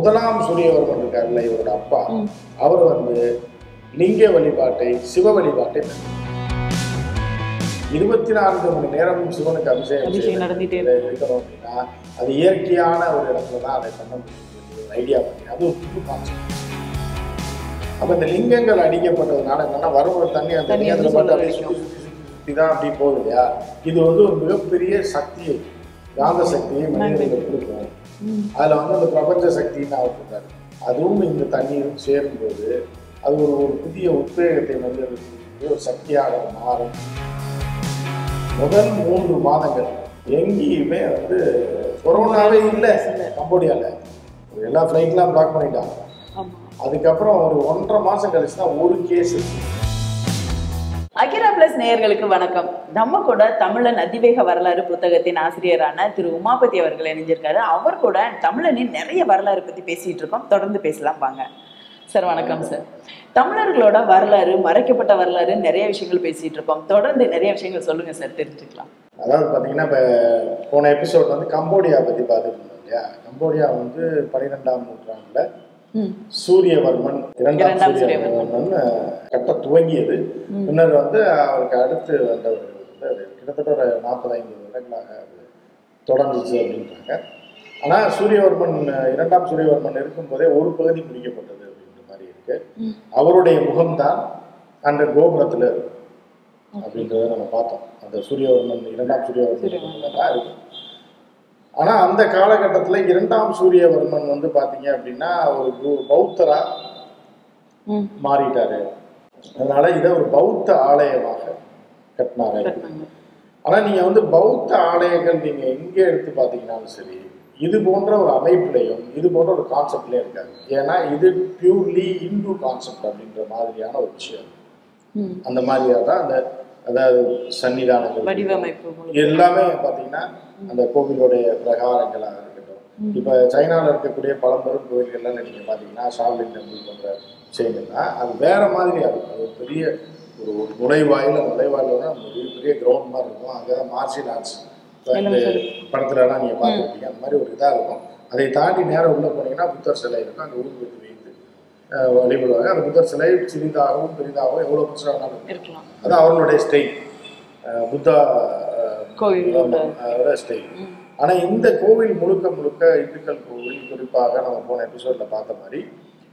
முதலாம் சூரியவர்மன் இருக்கார்ல இவரோட அப்பா ம். அவர் வந்து லிங்க வழிபாட்டை சிவ வழிபாட்டை மேற்கொண்டார். இருபத்தி நான்கு மணி நேரம் சிவனுக்கு அபிஷேகம் அபிஷேகம் செய்து நடந்துட்டே இதுல இருக்கணும் அப்படின்னா அது இயற்கையான ஒரு இடத்துல தான் அதை பண்ண முடியும் ஒரு ஐடியா பண்ணி அது ஒரு புது கான்செப்ட் அப்ப இந்த லிங்கங்கள் அடிக்கப்பட்டதுனால என்னன்னா வரும் ஒரு தண்ணி அந்த தண்ணி தண்ணி அதில் வந்து மட்டும் சொல்ல அப்படியே சுத்தி சுத்தி சுத்தி சுத்தி தான் அப்படி போகுது இல்லையா இது வந்து ஒரு மிகப்பெரிய சக்தியை காந்த சக்தியை மனிதர்களுக்கு கொடுக்கும் ம். அதுல வந்து அந்த பிரபஞ்ச சக்தின்னு அவர் சொல்றாரு அதுவும் இந்த தண்ணீரும் சேரும்போது அது ஒரு ஒரு புதிய உத்வேகத்தை மனிதர்களுக்கு ஒரு சக்தியாக மாறும் முதல் மூன்று மாதங்கள் எங்கேயுமே வந்து கொரோனாவே இல்லை கம்போடியால எல்லா ஃப்ளைட்லாம் பிளாக் பண்ணிட்டாங்க ஆமா அதுக்கப்புறம் ஒரு ஒன்றரை மாசம் கழிச்சு தான் ஒரு கேஸ் அகிரா பிளஸ் நேயர்களுக்கு வணக்கம் நம்ம கூட தமிழன் அதிவேக வரலாறு புத்தகத்தின் ஆசிரியரான திரு உமாபதி அவர்கள் இணைஞ்சிருக்காரு அவர் கூட தமிழனின் நிறைய வரலாறு பத்தி பேசிட்டு இருக்கோம் தொடர்ந்து பேசலாம் வாங்க சார் வணக்கம் சார் தமிழர்களோட வரலாறு மறைக்கப்பட்ட வரலாறு நிறைய விஷயங்கள் பேசிட்டு இருக்கோம் தொடர்ந்து நிறைய விஷயங்கள் சொல்லுங்க சார் தெரிஞ்சுக்கலாம் அதாவது பார்த்தீங்கன்னா இப்போ போன எபிசோட் வந்து கம்போடியா பற்றி பார்த்துட்டு இருந்தோம் இல்லையா கம்போடியா வந்து பன்னிரெண்டாம் நூற்றாண்டுல ம் சூரியவர்மன் இரண்டாம் இரண்டாம் சூரியவர்மன் கட்ட துவங்கியது பின்னர் வந்து அவருக்கு அடுத்து வந்தவர்கள் வந்து அது கிட்டத்தட்ட ஒரு நாற்பது ஐம்பது வருடங்களாக அது தொடர்ந்துச்சு அப்படின்றாங்க ஆனால் சூரியவர்மன் இரண்டாம் சூரியவர்மன் இருக்கும்போதே ஒரு பகுதி முடிக்கப்பட்டது அப்படின்ற மாதிரி இருக்கு ம். அவருடைய முகம்தான் அந்த கோபுரத்தில் இருக்கு அப்படின்றத நம்ம பார்த்தோம் அந்த சூரியவர்மன் இரண்டாம் சூரியவர்மன் தான் இருக்கு ஆனா அந்த காலகட்டத்துல இரண்டாம் சூரியவர்மன் வந்து பாத்தீங்க அப்படின்னா ஒரு கு- பௌத்தரா ம் மாறிட்டாரு அதனால இதை ஒரு பௌத்த ஆலயமாக கட்டினாரு கட்டினாங்க. ஆனா நீங்க வந்து பௌத்த ஆலயங்கள் நீங்க எங்க எடுத்து பாத்தீங்கன்னாலும் சரி இது போன்ற ஒரு அமைப்புலையும் இது போன்ற ஒரு கான்செப்ட்லயும் இருக்காது ஏன்னா இது பியூர்லி இந்து கான்செப்ட் அப்படின்ற மாதிரியான ஒரு விஷயம் ம் அந்த மாதிரியா தான் அந்த அதாவது சன்னிதானங்கள் வடிவமைப்பு முழு- எல்லாமே பார்த்தீங்கன்னா அந்த கோவிலுடைய பிரகாரங்களாக இருக்கட்டும் இப்போ சைனாவில் இருக்கக்கூடிய பழம்பெரும் கோவில்கள்லாம் நீங்கள் பார்த்தீங்கன்னா ஷாவ்லின் டெம்பிள் போன்ற விஷயங்கள்னா அது வேற மாதிரி இருக்கும் அது ஒரு பெரிய ஒரு ஒரு நுழைவாயில் நுழைவாயில்னா பெரிய பெரிய கிரவுண்ட் மாதிரி இருக்கும் அங்கே தான் மார்ஷியல் ஆர்ட்ஸ் இந்த படத்துலலாம் நீங்கள் பார்த்துருப்பீங்க அந்த மாதிரி ஒரு இதாக இருக்கும் அதை தாண்டி நேரம் உள்ளே போனீங்கன்னா புத்தர் சிலை இருக்கும் அங்கே உருவெடுத்து வைத்து அஹ், வழிபடுவாங்க அந்த புத்தர் சிலை சிறிதாகவும் பெரிதாகவும் எவ்வளோ பெருசாக வேணாலும் இருக்கும். இருக்கலாம் அது அவர்களுடைய ஸ்டைல் புத்தா அஹ், கோயிலோட. அதோட ஸ்டைல் ம். ஆனா இந்த கோவில் முழுக்க முழுக்க இந்துக்கள் கோவில் குறிப்பாக நம்ம போன எபிசோட்ல பார்த்த மாதிரி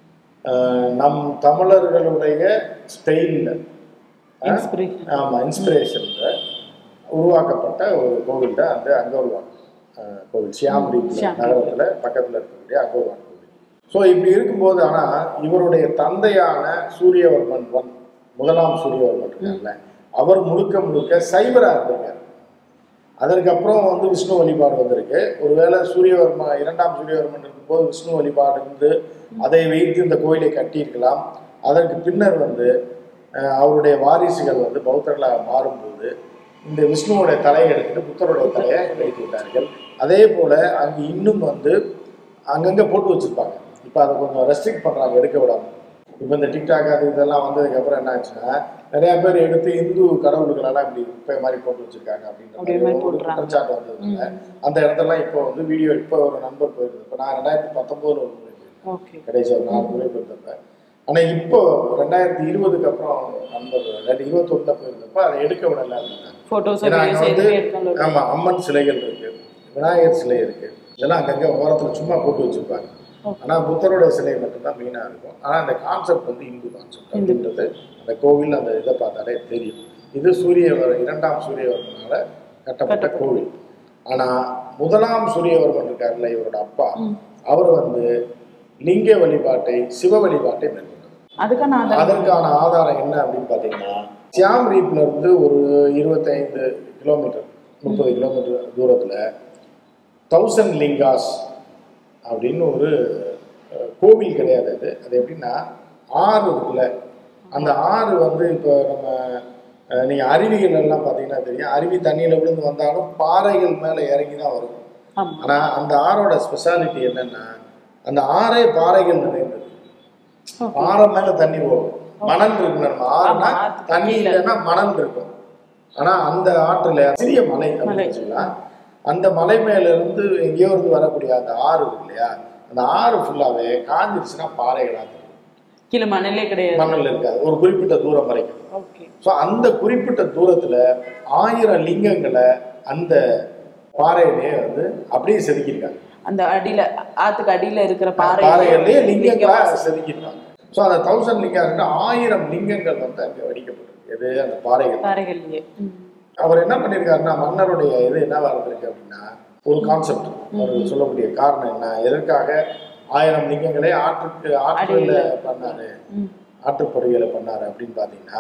அஹ், நம் தமிழர்களுடைய ஸ்டைலில் இன்ஸ்பிரேஷன் ஆமா இன்ஸ்பிரேஷன்ல உருவாக்கப்பட்ட ஒரு கோவில் தான் அந்த அங்கோர்வான் அஹ், கோவில் ஷியாம்ரி ஷியாம்ரி. நகரத்துல பக்கத்துல இருக்கக்கூடிய அங்கோர்வான் கோவில் ஸோ இப்படி இருக்கும்போது ஆனா இவருடைய தந்தையான சூரியவர்மன் ஒன் முதலாம் சூரியவர்மன் இருக்கார்ல அவர் முழுக்க முழுக்க சைவரா இருந்திருக்கார் அதற்கப்புறம் வந்து விஷ்ணு வழிபாடு வந்திருக்கு ஒருவேளை சூரியவர்மா இரண்டாம் சூரியவர்மன் இருக்கும்போது விஷ்ணு வழிபாடு இருந்து அதை வைத்து இந்த கோயிலை கட்டியிருக்கலாம் அதற்கு பின்னர் வந்து அஹ், அவருடைய வாரிசுகள் வந்து பௌத்தர்களாக மாறும்போது இந்த விஷ்ணுவோடைய தலையை எடுத்துட்டு புத்தருடைய தலையை வைத்து விட்டார்கள் அதே போல அங்கு இன்னும் வந்து அங்கங்க போட்டு வச்சிருப்பாங்க இப்போ அதை கொஞ்சம் ரெஸ்ட்ரிக்ட் பண்றாங்க எடுக்க விடாம இப்போ இந்த டிக்டாக் அது இதெல்லாம் வந்ததுக்கு அப்புறம் என்ன ஆச்சுன்னா நிறைய பேர் எடுத்து இந்து கடவுள்களெல்லாம் இப்படி குப்பை மாதிரி போட்டு வச்சிருக்காங்க அப்படின்ற அப்படியே மாதிரி மாதிரி ஒரு போடுறாங்க. குற்றச்சாட்டு வந்ததுனால அந்த இடத்தெல்லாம் இப்போ வந்து வீடியோ இப்போ ஒரு நண்பர் போயிருந்தது இப்போ நான் ரெண்டாயிரத்தி பத்தொம்போதுல ஒரு முறை போயிருந்தேன் ஓகே கடைசி ஒரு நாலு முறை போயிருந்தப்ப ஆனா இப்போ ரெண்டாயிரத்தி இருபதுக்கு அப்புறம் நண்பர் ரெண்டாயிரத்தி இருபத்தொன்னுல போயிருந்தப்ப அதை எடுக்க விடல அப்படின்னாங்க போட்டோஸ் ஏன்னா அங்க வீடியோஸ் வந்து எதுவுமே எடுக்கணும் ஆமா அம்மன் சிலைகள் இருக்கு விநாயகர் சிலை இருக்கு இதெல்லாம் அங்கங்க ஓரத்துல சும்மா போட்டு வச்சிருப்பாங்க Okay. ஆனா புத்தரோட சிலை மட்டும்தான் மெயினா இருக்கும் ஆனா அந்த கான்செப்ட் வந்து இந்து கான்செப்ட் அப்படின்றது அந்த கோவில் அந்த இதை பார்த்தாலே தெரியும் இது சூரியவர் இரண்டாம் சூரியவர்மனால கட்டப்பட்ட கோவில் ஆனா முதலாம் சூரியவர்மன் இருக்காருல்ல இவரோட அப்பா அவர் வந்து லிங்க வழிபாட்டை சிவ வழிபாட்டை மேற்கொண்டார் அதுக்கான ஆதாரம் அதற்கான ஆதாரம் என்ன அப்படின்னு பார்த்தீங்கன்னா சியாம் ரீப்ல இருந்து ஒரு இருபத்தைந்து கிலோமீட்டர் முப்பது கிலோமீட்டர் தூரத்தில் தௌசண்ட் லிங்காஸ் அப்படின்னு ஒரு அஹ், கோவில் கிடையாது அது அது எப்படின்னா ஆறு இருக்குல்ல அந்த ஆறு வந்து இப்போ நம்ம அஹ், நீங்க அருவிகள் எல்லாம் பார்த்தீங்கன்னா தெரியும் அருவி தண்ணியில விழுந்து வந்தாலும் பாறைகள் மேலே இறங்கி தான் வரும் ஆமா ஆனா அந்த ஆறோட ஸ்பெஷாலிட்டி என்னன்னா அந்த ஆறே பாறைகள் நிறைந்தது Okay. பாறை மேல தண்ணி போகும் மணல் இருக்கு நம்ம ஆறுனா ஆமா, ஆத்து தண்ணி கீழ. இல்லைன்னா மணல் இருக்கும் ஆனா அந்த ஆற்றுல சிறிய மலை மலை. அப்படின்னு சொல்லலாம் அந்த மலை மேல இருந்து எங்கேயோ இருந்து வரக்கூடிய அந்த ஆறு இருக்கு இல்லையா அந்த ஆறு ஃபுல்லாவே காஞ்சிருச்சுன்னா பாறைகளா தெரியும் கீழே மணலே கிடையாது மணல் இருக்காது ஒரு குறிப்பிட்ட தூரம் வரைக்கும் ஓகே ஸோ அந்த குறிப்பிட்ட தூரத்துல ஆயிரம் லிங்கங்களை அந்த பாறையிலேயே வந்து அப்படியே செதுக்கியிருக்காங்க அந்த அடியில ஆத்துக்கு அடியில இருக்கிற பாறை பாறைகள்லயே லிங்கங்களா செதுக்கியிருக்காங்க ஸோ அந்த தௌசண்ட் லிங்கம் ஆயிரம் லிங்கங்கள் வந்து அங்கே வடிக்கப்பட்டிருக்கு எது அந்த பாறைகள் பாறைகள்லயே ம். அவர் என்ன பண்ணியிருக்காருன்னா மன்னருடைய இது என்னவா இருந்திருக்கு அப்படின்னா ஒரு கான்செப்ட் அவர் சொல்லக்கூடிய காரணம் என்ன எதற்காக ஆயிரம் லிங்கங்களே ஆற்றுக்கு ஆற்றுல பண்ணாரு ம். ஆற்றுப்படுகையில பண்ணாரு அப்படின்னு பார்த்தீங்கன்னா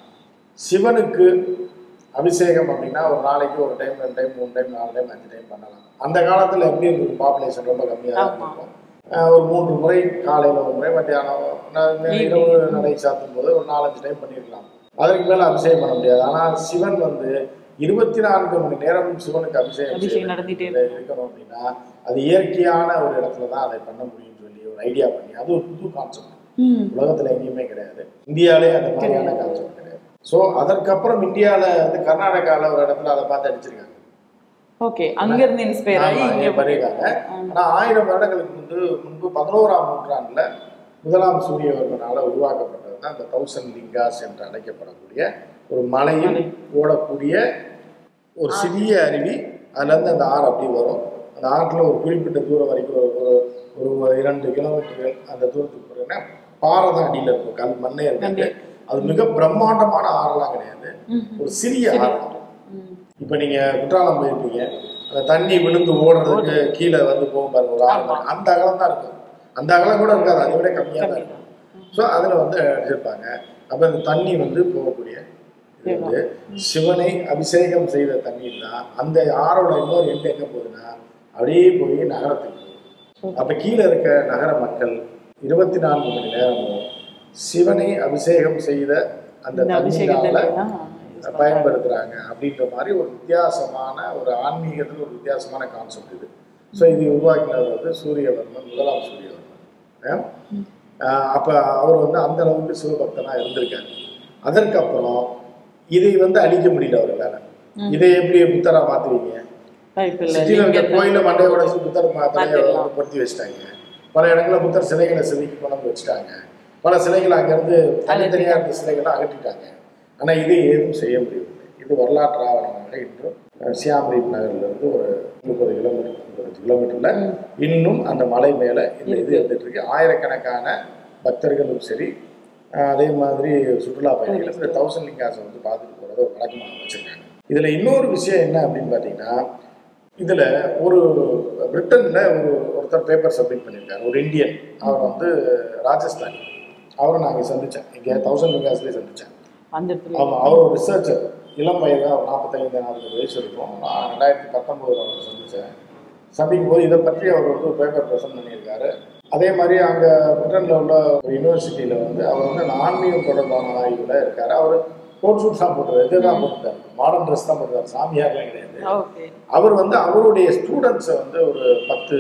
சிவனுக்கு அபிஷேகம் அப்படின்னா ஒரு நாளைக்கு ஒரு டைம் ரெண்டு டைம் மூணு டைம் நாலு டைம் அஞ்சு டைம் பண்ணலாம் அந்த காலத்துல எப்படி இருந்தது பாப்புலேஷன் ரொம்ப கம்மியாக தான் ஆமா. இருக்கும் அஹ் ஒரு மூன்று முறை காலையில ஒரு முறை மத்தியானம் ந- இரவு நடை சாத்தும் போது ஒரு நாலஞ்சு டைம் பண்ணியிருக்கலாம் அதற்கு மேல அபிஷேகம் பண்ண முடியாது ஆனா சிவன் வந்து இருபத்தி நான்கு மணி நேரம் சிவனுக்கு அபிஷேகம் அபிஷேகம் செய்யணும். நடந்துட்டே இதுல இருக்கணும் அப்படின்னா அது இயற்கையான ஒரு இடத்துல தான் அதை பண்ண முடியும்னு சொல்லி ஒரு ஐடியா பண்ணி அது ஒரு புது கான்செப்ட் ம். உலகத்துல எங்கேயுமே கிடையாது இந்தியாவிலே அந்த மாதிரியான கான்செப்ட் கிடையாது ஸோ அதற்கப்புறம் இந்தியால வந்து கர்நாடகால ஒரு இடத்துல அதை பார்த்து அடிச்சிருக்காங்க ஓகே அங்க இருந்து இன்ஸ்பயர் ஆகி ஆமா, இங்க இங்க பண்ணியிருக்காங்க ஆனா ஆயிரம் வருடங்களுக்கு முன்பு முன்பு பதினோராம் நூற்றாண்டுல முதலாம் சூரியவர்மனால உருவாக்கப்பட்டது தான் இந்த தௌசண்ட் லிங்காஸ் என்று அழைக்கப்படக்கூடிய ஒரு மலையில் ஓடக்கூடிய ஒரு சிறிய அருவி அதுல இருந்து அந்த ஆறு அப்படி வரும் அந்த ஆற்றுல ஒரு குறிப்பிட்ட தூரம் வரைக்கும் ஒரு ஒரு ஒரு இரண்டு கிலோமீட்டர்கள் அந்த தூரத்துக்கு போறீங்கன்னா பாறை தான் அடியில இருக்கும் கல் மண்ணே இருக்காது அது மிக பிரம்மாண்டமான ஆறெல்லாம் கிடையாது ம். ஒரு சிறிய ஆறு தான். ம். இப்போ நீங்க குற்றாலம் போயிருப்பீங்க அந்த தண்ணி விழுந்து ஓடுறதுக்கு கீழே வந்து போகும் பாருங்க ஒரு ஆறு ஆமா. மணி. அந்த அகலம் தான் இருக்கும் அந்த அகலம் கூட இருக்காது அதை விட கம்மியாக தான் இருக்கும் ஸோ அதில் வந்து அடிச்சிருப்பாங்க அப்போ அந்த தண்ணி வந்து போகக்கூடிய இது வந்து சிவனை அபிஷேகம் செய்த தண்ணீர் தான் அந்த ஆறோட இன்னொரு எண்டு எங்கே போகுதுன்னா அப்படியே போய் நகரத்துக்கு போகுது அப்போ கீழே இருக்க நகர மக்கள் இருபத்தி நான்கு மணி நேரமும் சிவனை அபிஷேகம் செய்த அந்த இந்த அபிஷேகத்தை தண்ணீரால தான் use பண்றாங்க. பயன்படுத்துறாங்க அப்படின்ற மாதிரி ஒரு வித்தியாசமான ஒரு ஆன்மீகத்தில் ஒரு வித்தியாசமான கான்செப்ட் இது ஸோ இது உருவாக்கினது வந்து சூரியவர்மன் முதலாம் சூரியவர்மன் ஆஹ் அப்ப அவர் வந்து அந்த அளவுக்கு சிவபக்தனா இருந்திருக்காரு அதற்கப்புறம் இதை வந்து அழிக்க முடியல அவர்களால இதை எப்படி புத்தரா மாத்துவீங்க வாய்ப்பு இல்ல சிட்டியில் இருக்க லிங்கத்தை- கோயில மண்டையை உடைச்சு புத்தர் மா- தலையை மாத்திடலாம். வந்து பொருத்தி வச்சுட்டாங்க பல இடங்களில் புத்தர் சிலைகளை செதுக்கி கொண்டு வந்து வச்சுட்டாங்க பல சிலைகளை அங்கேருந்து தனித்தனியாக இருந்த சிலைகளை அகற்றிட்டாங்க ஆனா இது ஏதும் செய்ய முடியவில்லை இது வரலாற்று ஆவணமாக இன்றும் அஹ், சியாம் ரீப் நகர்ல இருந்து ஒரு முப்பது கிலோமீட்டர் முப்பத்தஞ்சு கிலோமீட்டர்ல இன்னும் அந்த மலை மேல இந்த இது இருந்துட்டு இருக்கு ஆயிரக்கணக்கான பக்தர்களும் சரி அஹ், அதே மாதிரி சுற்றுலா பயணிகளும் இந்த தௌசண்ட் லிங்காஸை வந்து பார்த்துட்டு போறதை ஒரு வழக்கமாக வச்சிருக்காங்க இதுல இன்னொரு விஷயம் என்ன அப்படின்னு பார்த்தீங்கன்னா இதுல ஒரு பிரிட்டன்ல ஒரு ஒருத்தர் பேப்பர் சப்மிட் பண்ணியிருக்காரு ஒரு இந்தியன் அவர் வந்து ராஜஸ்தானி அவரை நாங்கள் சந்திச்சேன் இங்கே தௌசண்ட் லிங்காஸ்லேயே சந்திச்சேன் அந்த இடத்துல ஆமாம் அவர் ஒரு ரிசர்ச்சர் இளம் வயது அவர் நாற்பத்தைந்து நாற்பது வயசு இருக்கும் நான் ரெண்டாயிரத்தி பத்தொம்போதில் அவர் சந்தித்தேன் சந்திக்கும் போது இதை பற்றி அவர் வந்து ஒரு பேப்பர் ப்ரெசென்ட் பண்ணியிருக்காரு அதே மாதிரி அங்கே பிரிட்டனில் உள்ள ஒரு யூனிவர்சிட்டியில் வந்து அவர் வந்து அந்த ஆன்மீகம் தொடர்பான ஆய்வில் இருக்கார் அவர் கோட் சூட் தான் போட்டுருக்காரு இது தான் போட்டுருக்காரு மாடர்ன் ட்ரெஸ் தான் போட்டுருக்காரு சாமியார்லாம் கிடையாது ஓகே அவர் வந்து அவருடைய ஸ்டூடெண்ட்ஸை வந்து ஒரு பத்து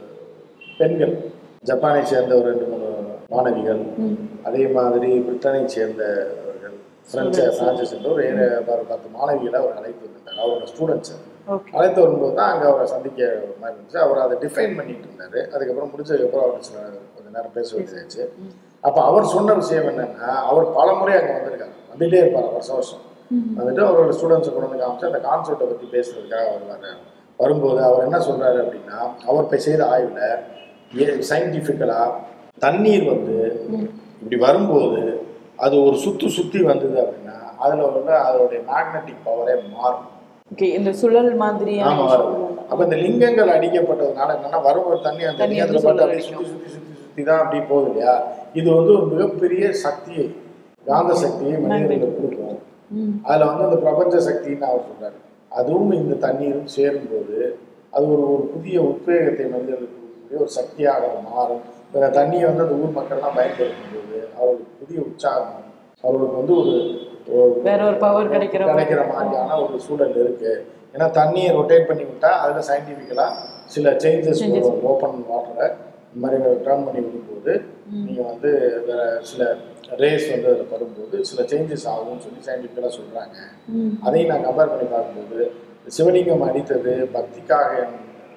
பெண்கள் ஜப்பானை சேர்ந்த ஒரு ரெண்டு மூணு மாணவிகள் அதே மாதிரி பிரிட்டனை சேர்ந்தவர்கள் பிரெஞ்சு பிரான்சை சேர்ந்த ஒரு ஏழு ஒரு பத்து மாணவிகளை அவர் அழைத்து வந்திருந்தார் அவரோட ஸ்டூடெண்ட்ஸ் ஓகே அழைத்து வரும்போது தான் அங்கே அவரை சந்திக்க ஒரு மாதிரி இருந்துச்சு அவர் அதை டிஃபைன் பண்ணிட்டு இருந்தார் அதுக்கப்புறம் முடிச்சதுக்கப்புறம் அவர் சில கொஞ்ச நேரம் பேச வேண்டியதாச்சு அப்போ அவர் சொன்ன விஷயம் என்னன்னா அவர் பல முறை அங்கே வந்திருக்காரு வந்துகிட்டே இருப்பார் வருஷம் வருஷம் வந்துட்டு அவரோட ஸ்டூடெண்ட்ஸை கொண்டு வந்து காமிச்சு அந்த கான்செப்டை பற்றி பேசுறதுக்காக வருவார் வரும்போது அவர் என்ன சொல்றாரு அப்படின்னா அவர் போய் செய்த ஆய்வில் சயின்டிஃபிக்கலாக தண்ணீர் வந்து இப்படி வரும்போது அது ஒரு சுத்து சுத்தி வந்தது அப்படின்னா அதில் வந்து அதோடைய மேக்னெட்டிக் பவரே மாறும் ஓகே இந்த சுழல் மாதிரியான ஆமா வரும் அப்ப இந்த லிங்கங்கள் அடிக்கப்பட்டதுனால என்னன்னா வரும் ஒரு தண்ணி அந்த தண்ணி லிங்கத்துல வந்து மட்டும் அப்படியே சுழல் சுத்தி சுத்தி சுத்தி சுத்தி தான் அப்படி போகுது இல்லையா இது வந்து ஒரு மிகப்பெரிய சக்தியை காந்த சக்தியை மனிதர்களுக்கு கொடுக்கும் ம். அதுல வந்து அந்த பிரபஞ்ச சக்தின்னு அவர் சொல்றாரு அதுவும் இந்த தண்ணீரும் சேரும்போது அது ஒரு ஒரு புதிய உத்வேகத்தை மனிதர்களுக்கு கொடுக்கக்கூடிய ஒரு சக்தியாக அது மாறும் இந்த தண்ணியை வந்து அந்த ஊர் மக்கள்லாம் பயன்படுத்தும் போது அவர்களுக்கு புதிய உற்சாகம் அவர்களுக்கு வந்து ஒரு ஒரு- வேற ஒரு பவர் கிடைக்கிற மாதிரி. கிடைக்கிற மாதிரியான ஒரு சூழல் இருக்கு ஏன்னா தண்ணியை ரொட்டேட் பண்ணி விட்டா அதுல சயின்டிஃபிக்கலா சில சேஞ்சஸ் Changes. ஓப்பன் வாட்டரை இந்த மாதிரி டர்ன் பண்ணி விடும்போது நீங்க வந்து வேற சில ரேஸ் வந்து அதில் படும்போது சில சேஞ்சஸ் ஆகும்னு சொல்லி சயின்டிஃபிக்கலாக சொல்றாங்க ம். அதையும் நான் கம்பேர் பண்ணி பார்க்கும்போது சிவலிங்கம் அடித்தது பக்திக்காக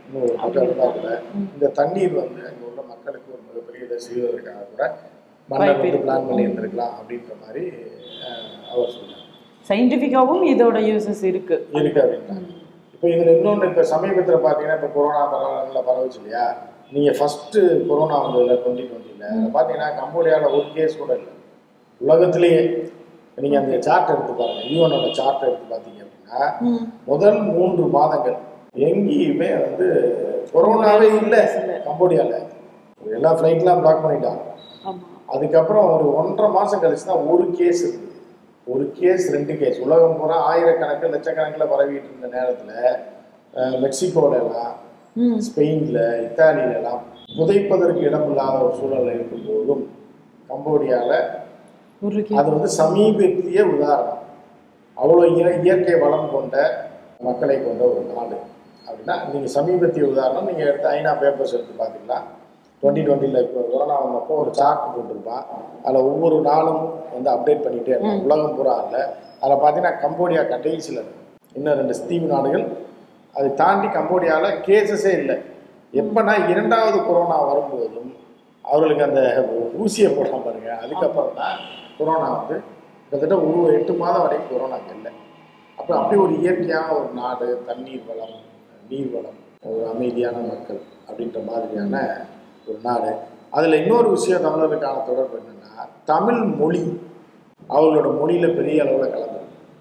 இன்னும் ஒரு பக்கம் இருந்தா கூட இந்த தண்ணீர் வந்து அங்க உள்ள மக்களுக்கு ஒரு மிகப்பெரிய இதை செய்வதற்காக கூட மன்னர் வாய்ப்பு வந்து இருக்கு. பிளான் பண்ணி இருந்திருக்கலாம் அப்படின்ற மாதிரி அஹ், அவர் சொல்றாரு சயின்டிஃபிக்காவும் இதோட யூசஸ் இருக்கு இருக்கு அப்படின்றாங்க இப்போ இதுல இன்னொன்று இப்போ சமீபத்தில் பார்த்தீங்கன்னா இப்போ கொரோனா பரவல பரவுச்சு இல்லையா நீங்கள் ஃபஸ்ட்டு கொரோனா வந்ததுல டுவெண்ட்டி டுவெண்ட்டியில் பார்த்தீங்கன்னா கம்போடியாவில் ஒரு கேஸ் கூட இல்லை உலகத்திலேயே நீங்கள் அந்த சார்ட் எடுத்து பாருங்க யூஎனோட சார்ட் எடுத்து பார்த்தீங்க அப்படின்னா முதல் மூன்று மாதங்கள் எங்கேயுமே வந்து கொரோனாவே இல்லை கம்போடியாவில் எல்லா ஃப்ளைட்லாம் பிளாக் பண்ணிட்டாங்க ஆமா அதுக்கப்புறம் ஒரு ஒன்றரை மாதம் கழிச்சு தான் ஒரு கேஸ் இருந்தது ஒரு கேஸ் ரெண்டு கேஸ் உலகம் பூரா ஆயிரக்கணக்கில் லட்சக்கணக்கில் பரவிட்டு இருந்த நேரத்தில் மெக்சிகோல எல்லாம் ம் ஸ்பெயினில் இத்தாலியில எல்லாம் புதைப்பதற்கு இடமில்லாத ஒரு சூழல் இருக்கும்போதும் கம்போடியாவில் ஒரு அது வந்து சமீபத்திய உதாரணம் அவ்வளோ இய- இயற்கை வளம் கொண்ட மக்களை கொண்ட ஒரு நாடு அப்படின்னா நீங்கள் சமீபத்திய உதாரணம் நீங்கள் எடுத்து ஐநா பேப்பர்ஸ் எடுத்து பார்த்தீங்களா டுவெண்ட்டி டுவெண்ட்டியில் இப்போ கொரோனா வந்தப்போ ஒரு சார்ட் போட்டிருப்பான் அதில் ஒவ்வொரு நாளும் வந்து அப்டேட் பண்ணிகிட்டே இருப்பான் உலகம் பூரா இல்லை அதில் பார்த்தீங்கன்னா கம்போடியா கடைசியில் இருக்கு. இன்னும் ரெண்டு தீவு நாடுகள் அதை தாண்டி கம்போடியாவில் கேசஸே இல்லை எப்போனா இரண்டாவது கொரோனா வரும்போதும் அவர்களுக்கு அந்த ஊசியை போடாம பாருங்க அதுக்கப்புறம் தான் கொரோனா வந்து கிட்டத்தட்ட ஒரு எட்டு மாதம் வரைக்கும் கொரோனா அங்கே இல்லை அப்போ அப்படி ஒரு இயற்கையான ஒரு நாடு தண்ணீர் வளம் நீர் வளம் ஒரு அமைதியான மக்கள் அப்படின்ற மாதிரியான ஒரு நாடு அதில் இன்னொரு விஷயம் தமிழருக்கான தொடர்பு என்னன்னா தமிழ் மொழி அவர்களோட மொழியில் பெரிய அளவில் கலந்துருக்கு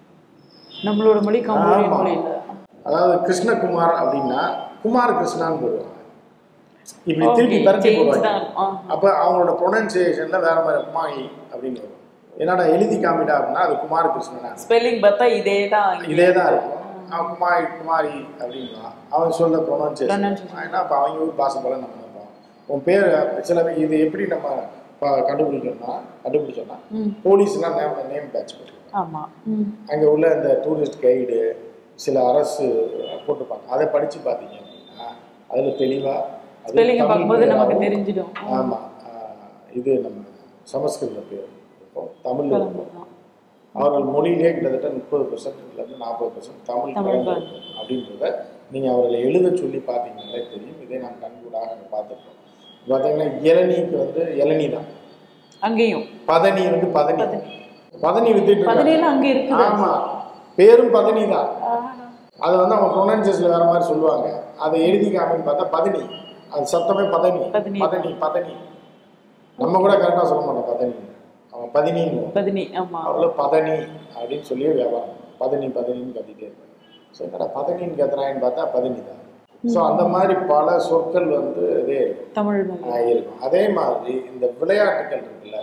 நம்மளோட மொழி கம்போடியன் ஆமா. மொழி இல்ல அதாவது கிருஷ்ணகுமார் அப்படின்னா குமார் கிருஷ்ணான்னு போடுவாங்க இப்படி Okay, திருப்பி பரட்டி change போடுவாங்க தான். ஆ. அப்போ அவங்களோட ப்ரொனன்சியேஷனில் வேற மாதிரி குமாரி அப்படின்னு வரும் என்னடா எழுதி காமிடா அப்படின்னா அது குமார் கிருஷ்ணனா ஸ்பெல்லிங் பார்த்தா இதே தான் இதே தான் இருக்கும் அவன் குமாரி குமாரி அப்படின்வான் அவன் சொல்ல ப்ரொனன்சியேஷன் Pronunciation. ஏன்னா அப்போ அவங்க ஊர் பாஷை போல நம்ம நினைப்போம் உன் பேர் சில பேர் இது எப்படி நம்ம ப- கண்டுபிடிக்கணும்னா கண்டுபிடிச்சோம்னா ம். போலீஸ்லாம் நேம் நேம் பேட்ச் போட்டுருக்காங்க ஆமா ம் அங்கே உள்ள இந்த டூரிஸ்ட் கைடு சில அரசு போட்டிருப்பாங்க அதை படித்து பார்த்தீங்க அப்படின்னா அதில் தெளிவாக ஸ்பெல்லிங் பார்க்கும்போது நமக்கு தெரிஞ்சிடும் ஆமாம் இது நம்ம சமஸ்கிருத பேர் இருக்கும் தமிழ் இருக்கும் ஆமா. அவர்கள் மொழியிலே கிட்டத்தட்ட முப்பது பர்சன்ட்லேருந்து நாற்பது பர்சன்ட் தமிழ் தமிழ் கலந்து இருக்கும் அப்படின்றத நீங்கள் அவர்களை எழுத சொல்லி பார்த்தீங்கன்னாலே தெரியும் இதை நாம் கண்கூடாக நாங்கள் பார்த்துருக்கோம் பார்த்தீங்கன்னா இளநீக்கு வந்து இளநீ தான் அங்கேயும் பதனி வந்து பதனி பதனி வித்துட்டு இருக்காங்க. பதினேழு அங்க இருக்குது ஆமா பேரும் பதனி தான் அது வந்து அவங்க ப்ரொனன்சியேஷன் வேற மாதிரி சொல்லுவாங்க அதை எழுதி காமின்னு பார்த்தா பதனி அது சத்தமே பதனி பதனி. பதனி பதனி நம்ம கூட கரெக்டாக சொல்ல மாட்டோம் பதனி அவன் பதினின்னு பதினி ஆமா அவ்வளோ பதனி அப்படின்னு சொல்லி வியாபாரம் பதனி பதனின்னு கத்திட்டே இருப்பாங்க ஸோ என்னடா பதனின்னு கத்துறான்னு பார்த்தா பதனி தான் ஸோ அந்த மாதிரி பல சொற்கள் வந்து இதே இருக்கும் தமிழ் மொழி ஆஹ் இருக்கும் அதே மாதிரி இந்த விளையாட்டுகள் இருக்குல்ல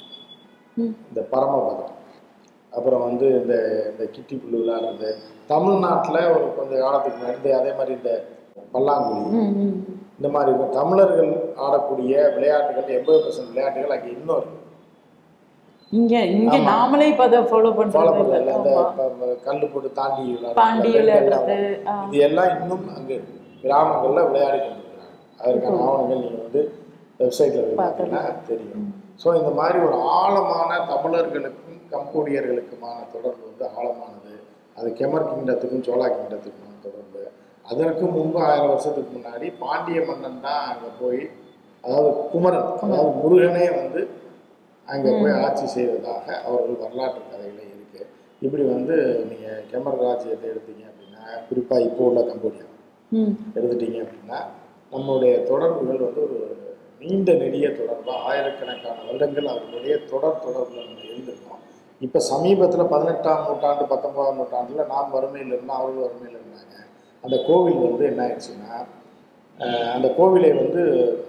ம். இந்த பரமபதம் அப்புறம் வந்து இந்த இந்த கிட்டி புல்லு விளையாடுறது தமிழ்நாட்டில் ஒரு கொஞ்சம் காலத்துக்கு முன்னாடி இந்த அதே மாதிரி இந்த பல்லாங்குழி ம், ம். இந்த மாதிரி இருக்கும் தமிழர்கள் ஆடக்கூடிய விளையாட்டுகள் எண்பது பர்சன்ட் விளையாட்டுகள் அங்கே இன்னும் இருக்கு இங்க இங்க ஆமா. நாமளே இப்ப அதை ஃபாலோ ஃபாலோ பண்றது பண்ணல இந்த ஆமா. ப- ப- கல்லு போட்டு தாண்டி பாண்டி விளையாடுறது ஆ. இது எல்லாம் இன்னும் அங்கே இருக்கு கிராமங்களில் விளையாடி கொண்டிருக்கிறாங்க அதற்கான ஆவணங்கள் நீங்கள் வந்து வெப்சைட்டில் போய் பார்த்தீங்கன்னா தெரியும் ஸோ இந்த மாதிரி ஒரு ஆழமான தமிழர்களுக்கும் கம்போடியர்களுக்குமான தொடர்பு வந்து ஆழமானது அது கெமர் கிங்டத்துக்கும் சோழா கிங்டத்துக்குமான தொடர்பு அதற்கு முன்பு ஆயிரம் வருஷத்துக்கு முன்னாடி பாண்டிய மன்னன் தான் அங்கே போய் அதாவது குமரன் அதாவது முருகனே வந்து அங்கே போய் ஆட்சி செய்வதாக அவர்கள் வரலாற்று கதைகளே இருக்கு இப்படி வந்து நீங்கள் கெமர் ராஜ்யத்தை எடுத்தீங்க அப்படின்னா குறிப்பாக இப்போ உள்ள கம்போடியா ம். எடுத்துட்டீங்க அப்படின்னா நம்மளுடைய தொடர்புகள் வந்து ஒரு நீண்ட நெடிய தொடர்பாக ஆயிரக்கணக்கான வருடங்கள் அவர்களுடைய தொடர் தொடர்பில் நம்ம இருந்திருக்கோம் இப்போ சமீபத்தில் பதினெட்டாம் நூற்றாண்டு பத்தொன்பதாம் நூற்றாண்டில் நாம் வறுமையில் இருந்தால் அவர்கள் வறுமையில் இருந்தாங்க அந்த கோவில் வந்து என்ன ஆயிடுச்சுன்னா அஹ், அந்த கோவிலை வந்து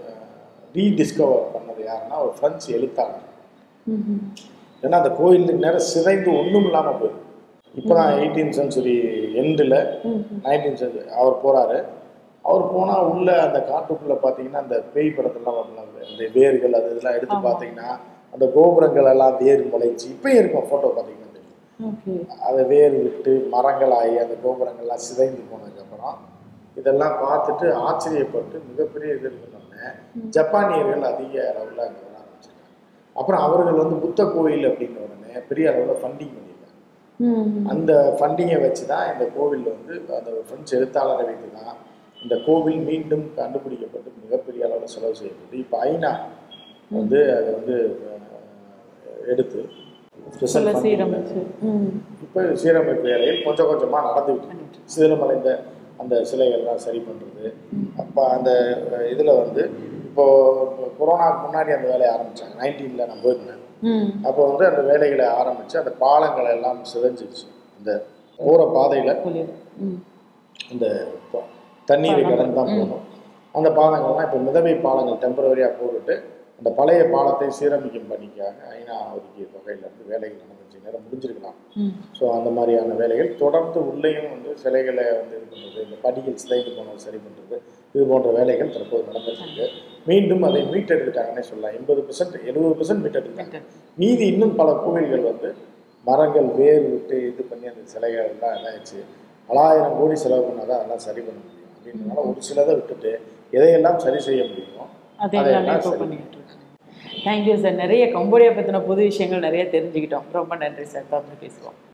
ரீடிஸ்கவர் பண்ணது யாருன்னா ஒரு ஃப்ரெஞ்சு எழுத்தாளர் ம், ம். ஏன்னா அந்த கோயிலுக்கு நேரம் சிதைந்து ஒன்றும் இல்லாமல் போயிடும் இப்போ தான் எயிட்டீன் சென்ச்சுரி எண்டில் ம், நைன்டீன் சென்ச்சுரி அவர் போகிறாரு அவர் போனால் உள்ள அந்த காட்டுக்குள்ளே பார்த்தீங்கன்னா அந்த பேய் படத்தெல்லாம் வரலாம் இந்த வேர்கள் அது இதெல்லாம் எடுத்து ஆமா. பார்த்தீங்கன்னா அந்த கோபுரங்கள் எல்லாம் வேர் முளைச்சி இப்பயும் இருக்கும் ஃபோட்டோ பார்த்தீங்கன்னா தெரியும் ஓகே அதை வேர் விட்டு மரங்களாகி அந்த கோபுரங்கள்லாம் சிதைந்து போனதுக்கப்புறம் இதெல்லாம் பார்த்துட்டு ஆச்சரியப்பட்டு மிகப்பெரிய இது இருக்கணும்னு ஜப்பானியர்கள் அதிக அளவில் அங்கே வர ஆரம்பிச்சிருக்காங்க அப்புறம் அவர்கள் வந்து புத்த கோயில் அப்படிங்கிற உடனே பெரிய அளவில் ஃபண்டிங் பண்ணியிருக்காங்க ம், ம். அந்த ஃபண்டிங்கை வச்சு தான் இந்த கோவிலில் வந்து அந்த ஃப்ரெஞ்சு எழுத்தாளரை வைத்து தான் இந்த கோவில் மீண்டும் கண்டுபிடிக்கப்பட்டு மிகப்பெரிய அளவில் செலவு செய்யப்பட்டு இப்போ ஐநா வந்து அதை வந்து அஹ், எடுத்து ஸ்பெஷல் சொல்ல சீரமைச்சு ம் இப்போ சீரமைப்பு வேலையில் கொஞ்சம் கொஞ்சமாக நடந்துவிட்டு பண்ணிட்டு சீரமடைந்த அந்த சிலைகள்லாம் சரி பண்ணுறது அப்போ அந்த இதில் வந்து இப்போ இப்போ கொரோனாக்கு முன்னாடி அந்த வேலையை ஆரம்பித்தாங்க நைன்டீனில் நான் போயிருந்தேன் ம் அப்போ வந்து அந்த வேலைகளை ஆரம்பித்து அந்த பாலங்களை எல்லாம் சிதைஞ்சிருச்சு இந்த போகிற பாதையில் புரியுது ம் இந்த ப- தண்ணீரை கடந்து தான் போகணும் அந்த பாலங்கள்லாம் இப்போ மிதவை பாலங்கள் டெம்பரவரியாக போட்டுட்டு அந்த பழைய பாலத்தை சீரமைக்கும் பணிக்காக ஐநா ஒதுக்கிய தொகையிலேருந்து வேலைகள் நடந்துச்சு நேரம் முடிஞ்சிருக்கலாம் ம் ஸோ அந்த மாதிரியான வேலைகள் தொடர்ந்து உள்ளேயும் வந்து சிலைகளை வந்து இது பண்ணுறது இந்த படிகள் சிதைந்து போனது சரி பண்ணுறது இது போன்ற வேலைகள் தற்போது நடந்துட்டு இருக்கு மீண்டும் அதை மீட்டெடுத்துட்டாங்கன்னே சொல்லலாம் எண்பது பெர்சன்ட் எழுபது பெர்சன்ட் மீட்டெடுத்துட்டாங்க மீதி இன்னும் பல கோவில்கள் வந்து மரங்கள் வேர் விட்டு இது பண்ணி அந்த சிலைகள் எல்லாம் இதாச்சு பலாயிரம் கோடி செலவு பண்ணாதான் அதெல்லாம் சரி பண்ண முடியும் அப்படின்றனால ஒரு சிலதை விட்டுட்டு எதையெல்லாம் சரி செய்ய முடியுமோ அது அதை எல்லாமே எல்லாம் இப்போ சரி பண்ணிக்கிட்டு இருக்கோம் தேங்க்யூ சார் நிறைய கம்போடியா பற்றின புது விஷயங்கள் நிறைய தெரிஞ்சுக்கிட்டோம் ரொம்ப நன்றி சார் தொடர்ந்து பேசுவோம்